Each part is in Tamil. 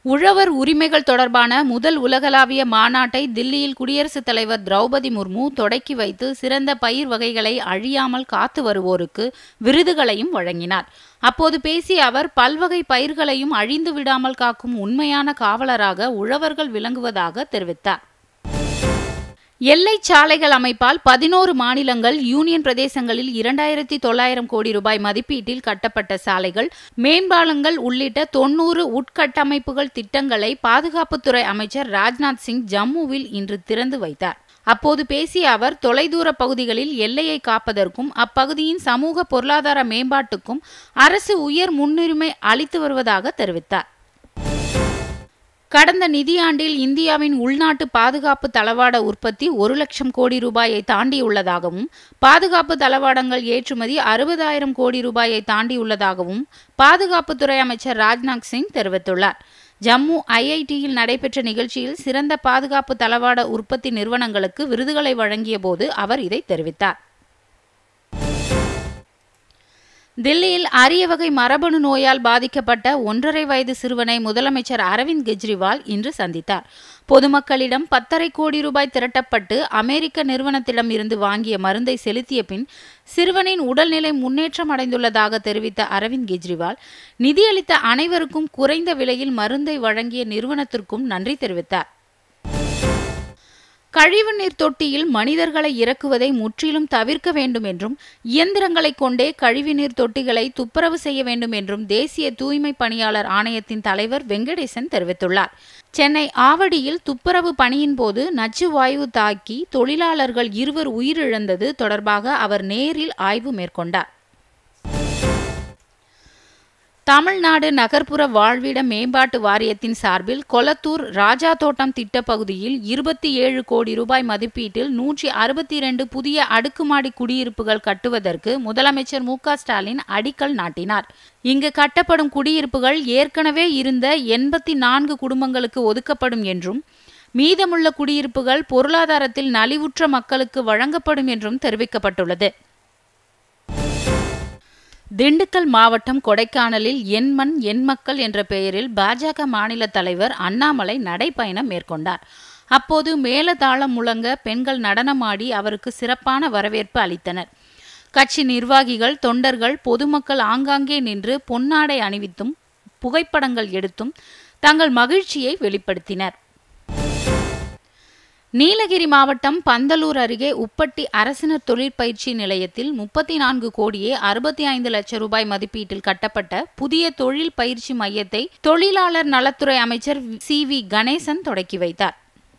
உழவர் உரிமைகள் தொடர்பான முதல் உலகளாவிய மாநாட்டை தில்லியில் குடியரசுத் தலைவர் திரௌபதி முர்மு தொடக்கி வைத்து சிறந்த பயிர் வகைகளை அழியாமல் காத்து வருவோருக்கு விருதுகளையும் வழங்கினார் அப்போது பேசிய அவர் பல்வகை பயிர்களையும் அழிந்து விடாமல் காக்கும் உண்மையான காவலராக உழவர்கள் விளங்குவதாக தெரிவித்தார் எல்லை சாலைகள் அமைப்பால் பதினோரு மாநிலங்கள் யூனியன் பிரதேசங்களில் இரண்டாயிரத்தி தொள்ளாயிரம் கோடி ரூபாய் மதிப்பீட்டில் கட்டப்பட்ட சாலைகள் மேம்பாலங்கள் உள்ளிட்ட தொன்னூறு உட்கட்டமைப்புகள் திட்டங்களை பாதுகாப்புத்துறை அமைச்சர் ராஜ்நாத் சிங் ஜம்முவில் இன்று திறந்து வைத்தார் அப்போது பேசிய அவர் தொலைதூர பகுதிகளில் எல்லையை காப்பதற்கும் அப்பகுதியின் சமூக பொருளாதார மேம்பாட்டுக்கும் அரசு உயர் முன்னுரிமை அளித்து வருவதாக தெரிவித்தார் கடந்த நிதியாண்டில் இந்தியாவின் உள்நாட்டு பாதுகாப்பு தளவாட உற்பத்தி ஒரு லட்சம் கோடி ரூபாயை தாண்டியுள்ளதாகவும் பாதுகாப்பு தளவாடங்கள் ஏற்றுமதி அறுபதாயிரம் கோடி ரூபாயை தாண்டியுள்ளதாகவும் பாதுகாப்புத்துறை அமைச்சர் ராஜ்நாத் சிங் தெரிவித்துள்ளார் ஜம்மு ஐஐடியில் நடைபெற்ற நிகழ்ச்சியில் சிறந்த பாதுகாப்பு தளவாட உற்பத்தி நிறுவனங்களுக்கு விருதுகளை வழங்கிய போது அவர் இதை தெரிவித்தார் தில்லியில் அரிய வகை மரபணு நோயால் பாதிக்கப்பட்ட ஒன்றரை வயது சிறுவனை முதலமைச்சர் அரவிந்த் கெஜ்ரிவால் இன்று சந்தித்தார் பொதுமக்களிடம் பத்தரை கோடி ரூபாய் திரட்டப்பட்டு அமெரிக்க நிறுவனத்திடம் இருந்து வாங்கிய மருந்தை செலுத்திய பின் சிறுவனின் உடல்நிலை முன்னேற்றம் அடைந்துள்ளதாக தெரிவித்த அரவிந்த் கெஜ்ரிவால் நிதியளித்த அனைவருக்கும் குறைந்த விலையில் மருந்தை வழங்கிய நிறுவனத்திற்கும் நன்றி தெரிவித்தார் கழிவுநீர் தொட்டியில் மனிதர்களை இறக்குவதை முற்றிலும் தவிர்க்க வேண்டும் என்றும் இயந்திரங்களை கொண்டே கழிவுநீர் தொட்டிகளை துப்புரவு செய்ய வேண்டும் என்றும் தேசிய தூய்மை பணியாளர் ஆணையத்தின் தலைவர் வெங்கடேசன் தெரிவித்துள்ளார் சென்னை ஆவடியில் துப்புரவு பணியின் போது நச்சு வாயு தாக்கி தொழிலாளர்கள் இருவர் உயிரிழந்தது தொடர்பாக அவர் நேரில் ஆய்வு மேற்கொண்டார் தமிழ்நாடு நகர்ப்புற வாழ்விட மேம்பாட்டு வாரியத்தின் சார்பில் கொளத்தூர் ராஜா தோட்டம் திட்ட பகுதியில் இருபத்தி ஏழு கோடி ரூபாய் மதிப்பீட்டில் நூற்றி அறுபத்தி இரண்டு புதிய அடுக்குமாடி குடியிருப்புகள் கட்டுவதற்கு முதலமைச்சர் மு ஸ்டாலின் அடிக்கல் நாட்டினார் இங்கு கட்டப்படும் குடியிருப்புகள் ஏற்கனவே இருந்த எண்பத்தி நான்கு குடும்பங்களுக்கு ஒதுக்கப்படும் என்றும் மீதமுள்ள குடியிருப்புகள் பொருளாதாரத்தில் நலிவுற்ற மக்களுக்கு வழங்கப்படும் என்றும் தெரிவிக்கப்பட்டுள்ளது திண்டுக்கல் மாவட்டம் கொடைக்கானலில் என் மண் என் மக்கள் என்ற பெயரில் பாஜக மாநில தலைவர் அண்ணாமலை நடைப்பயணம் மேற்கொண்டார் அப்போது மேலதாளம் முழங்க பெண்கள் நடனமாடி அவருக்கு சிறப்பான வரவேற்பு அளித்தனர் கட்சி நிர்வாகிகள் தொண்டர்கள் பொதுமக்கள் ஆங்காங்கே நின்று பொன்னாடை அணிவித்தும் புகைப்படங்கள் எடுத்தும் தங்கள் மகிழ்ச்சியை வெளிப்படுத்தினர் நீலகிரி மாவட்டம் பந்தலூர் அருகே உப்பட்டி அரசினர் தொழிற்பயிற்சி நிலையத்தில் முப்பத்தி நான்கு கோடியே அறுபத்தி ஐந்து லட்சம் ரூபாய் மதிப்பீட்டில் கட்டப்பட்ட புதிய தொழில் பயிற்சி மையத்தை தொழிலாளர் நலத்துறை அமைச்சர் சி வி கணேசன் தொடக்கி வைத்தார்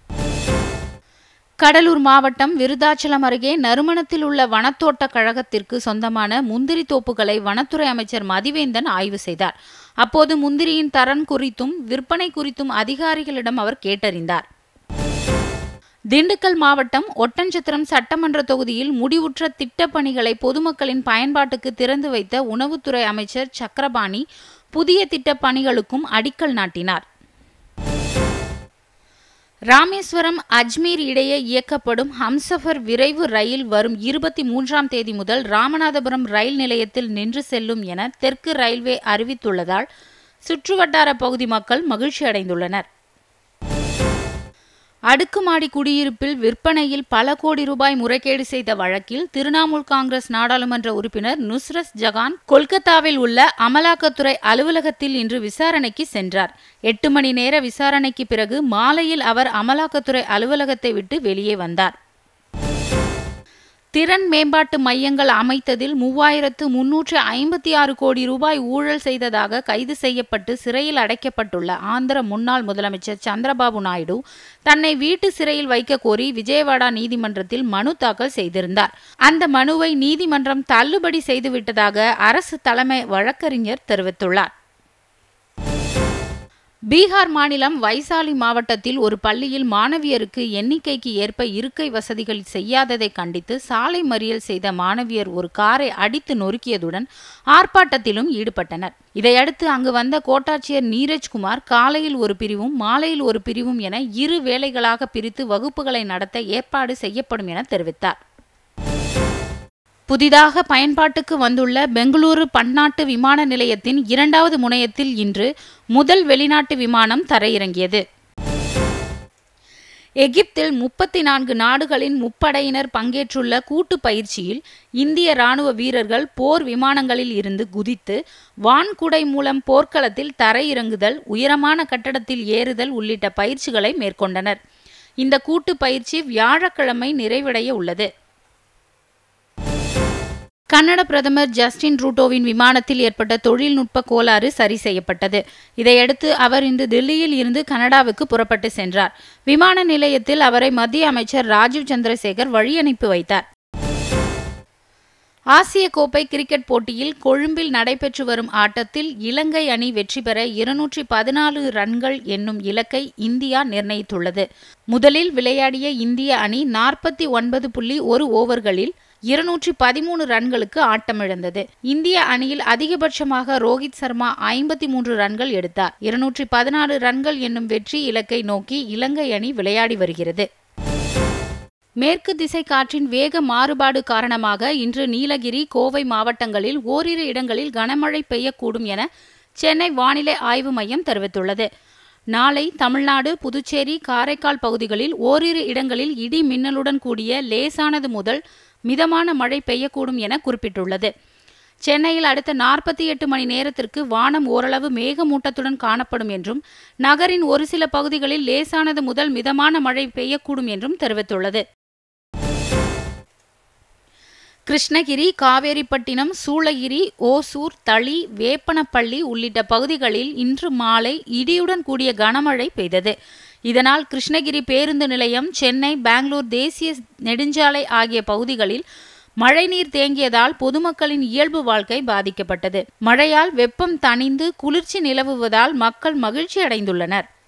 கடலூர் மாவட்டம் விருதாச்சலம் அருகே நறுமணத்தில் உள்ள வனத்தோட்ட கழகத்திற்கு சொந்தமான முந்திரி தோப்புகளை வனத்துறை அமைச்சர் மதிவேந்தன் ஆய்வு செய்தார் அப்போது முந்திரியின் தரம் குறித்தும் விற்பனை குறித்தும் அதிகாரிகளிடம் அவர் கேட்டறிந்தார் திண்டுக்கல் மாவட்டம் ஒட்டன்சத்திரம் சட்டமன்ற தொகுதியில் முடிவுற்ற திட்டப் பணிகளை பொதுமக்களின் பயன்பாட்டுக்கு திறந்து வைத்த உணவுத்துறை அமைச்சர் சக்கரபாணி புதிய திட்டப் பணிகளுக்கும் அடிக்கல் நாட்டினார் ராமேஸ்வரம் அஜ்மீர் இடையே இயக்கப்படும் ஹம்சஃபர் விரைவு ரயில் வரும் இருபத்தி மூன்றாம் தேதி முதல் ராமநாதபுரம் ரயில் நிலையத்தில் நின்று செல்லும் என தெற்கு ரயில்வே அறிவித்துள்ளதால் சுற்றுவட்டார பகுதி மக்கள் மகிழ்ச்சி அடைந்துள்ளனர் அடுக்குமாடி குடியிருப்பில் விற்பனையில் பல கோடி ரூபாய் முறைகேடு செய்த வழக்கில் திரிணாமுல் காங்கிரஸ் நாடாளுமன்ற உறுப்பினர் நுஸ்ரத் ஜகான் கொல்கத்தாவில் உள்ள அமலாக்கத்துறை அலுவலகத்தில் இன்று விசாரணைக்கு சென்றார் எட்டு மணி நேர விசாரணைக்கு பிறகு மாலையில் அவர் அமலாக்கத்துறை அலுவலகத்தை விட்டு வெளியே வந்தார் திறன் மேம்பாட்டு மையங்கள் அமைத்ததில் மூவாயிரத்து முன்னூற்று ஐம்பத்தி ஆறு கோடி ரூபாய் ஊழல் செய்ததாக கைது செய்யப்பட்டு சிறையில் அடைக்கப்பட்டுள்ள ஆந்திர முன்னாள் முதலமைச்சர் சந்திரபாபு நாயுடு தன்னை வீட்டு சிறையில் வைக்க கோரி விஜயவாடா நீதிமன்றத்தில் மனு தாக்கல் செய்திருந்தார் அந்த மனுவை நீதிமன்றம் தள்ளுபடி செய்துவிட்டதாக அரசு தலைமை வழக்கறிஞர் தெரிவித்துள்ளார் பீகார் மாநிலம் வைசாலி மாவட்டத்தில் ஒரு பள்ளியில் மாணவியருக்கு எண்ணிக்கைக்கு ஏற்ப இருக்கை வசதிகள் செய்யாததை கண்டித்து சாலை மறியல் செய்த மாணவியர் ஒரு காரை அடித்து நொறுக்கியதுடன் ஆர்ப்பாட்டத்திலும் ஈடுபட்டனர் இதையடுத்து அங்கு வந்த கோட்டாட்சியர் நீரஜ்குமார் காலையில் ஒரு பிரிவும் மாலையில் ஒரு பிரிவும் என இரு வேளைகளாக பிரித்து வகுப்புகளை நடத்த ஏற்பாடு செய்யப்படும் என தெரிவித்தார் புதிதாக பயன்பாட்டுக்கு வந்துள்ள பெங்களூரு பன்னாட்டு விமான நிலையத்தின் இரண்டாவது முனையத்தில் இன்று முதல் வெளிநாட்டு விமானம் தரையிறங்கியது எகிப்தில் முப்பத்தி நான்கு நாடுகளின் முப்படையினர் பங்கேற்றுள்ள கூட்டு பயிற்சியில் இந்திய ராணுவ வீரர்கள் போர் விமானங்களில் இருந்து குதித்து வான்குடை மூலம் போர்க்களத்தில் தரையிறங்குதல் உயரமான கட்டடத்தில் ஏறுதல் உள்ளிட்ட பயிற்சிகளை மேற்கொண்டனர் இந்த கூட்டு பயிற்சி வியாழக்கிழமை நிறைவடைய உள்ளது கன்னட பிரதமர் ஜஸ்டின் ட்ரூட்டோவின் விமானத்தில் ஏற்பட்ட தொழில்நுட்ப கோளாறு சரி செய்யப்பட்டது இதையடுத்து அவர் இன்று தில்லியில் இருந்து கனடாவுக்கு புறப்பட்டு சென்றார் விமான நிலையத்தில் அவரை மத்திய அமைச்சர் ராஜீவ் சந்திரசேகர் வழியனுப்பி வைத்தார் ஆசிய கோப்பை கிரிக்கெட் போட்டியில் கொழும்பில் நடைபெற்று வரும் ஆட்டத்தில் இலங்கை அணி வெற்றி பெற இருநூற்றி பதினாலு ரன்கள் என்னும் இலக்கை இந்தியா நிர்ணயித்துள்ளது முதலில் விளையாடிய இந்திய அணி நாற்பத்தி ஒன்பது புள்ளி ஒரு ஓவர்களில் இருநூற்றி பதிமூணு ரன்களுக்கு ஆட்டமிழந்தது இந்திய அணியில் அதிகபட்சமாக ரோஹித் சர்மா ஐம்பத்தி மூன்று ரன்கள் எடுத்தார் இருநூற்றி பதினாறு ரன்கள் என்னும் வெற்றி இலக்கை நோக்கி இலங்கை அணி விளையாடி வருகிறது மேற்கு திசை காற்றின் வேக மாறுபாடு காரணமாக இன்று நீலகிரி கோவை மாவட்டங்களில் ஓரிரு இடங்களில் கனமழை பெய்யக்கூடும் என சென்னை வானிலை ஆய்வு மையம் தெரிவித்துள்ளது நாளை தமிழ்நாடு புதுச்சேரி காரைக்கால் பகுதிகளில் ஓரிரு இடங்களில் இடி மின்னலுடன் கூடிய லேசானது முதல் மிதமான மழை பெய்யக்கூடும் என குறிப்பிட்டுள்ளது சென்னையில் அடுத்த நாற்பத்தி எட்டு மணி நேரத்திற்கு வானம் ஓரளவு மேகமூட்டத்துடன் காணப்படும் என்றும் நகரின் ஒரு சில பகுதிகளில் லேசானது முதல் மிதமான மழை பெய்யக்கூடும் என்றும் தெரிவித்துள்ளது கிருஷ்ணகிரி காவேரிப்பட்டினம் சூளகிரி ஓசூர் தளி வேப்பனப்பள்ளி உள்ளிட்ட பகுதிகளில் இன்று மாலை இடியுடன் கூடிய கனமழை பெய்தது இதனால் கிருஷ்ணகிரி பேருந்து நிலையம் சென்னை பெங்களூர் தேசிய நெடுஞ்சாலை ஆகிய பகுதிகளில் மழைநீர் தேங்கியதால் பொதுமக்களின் இயல்பு வாழ்க்கை பாதிக்கப்பட்டது மழையால் வெப்பம் தணிந்து குளிர்ச்சி நிலவுவதால் மக்கள் மகிழ்ச்சி அடைந்துள்ளனர்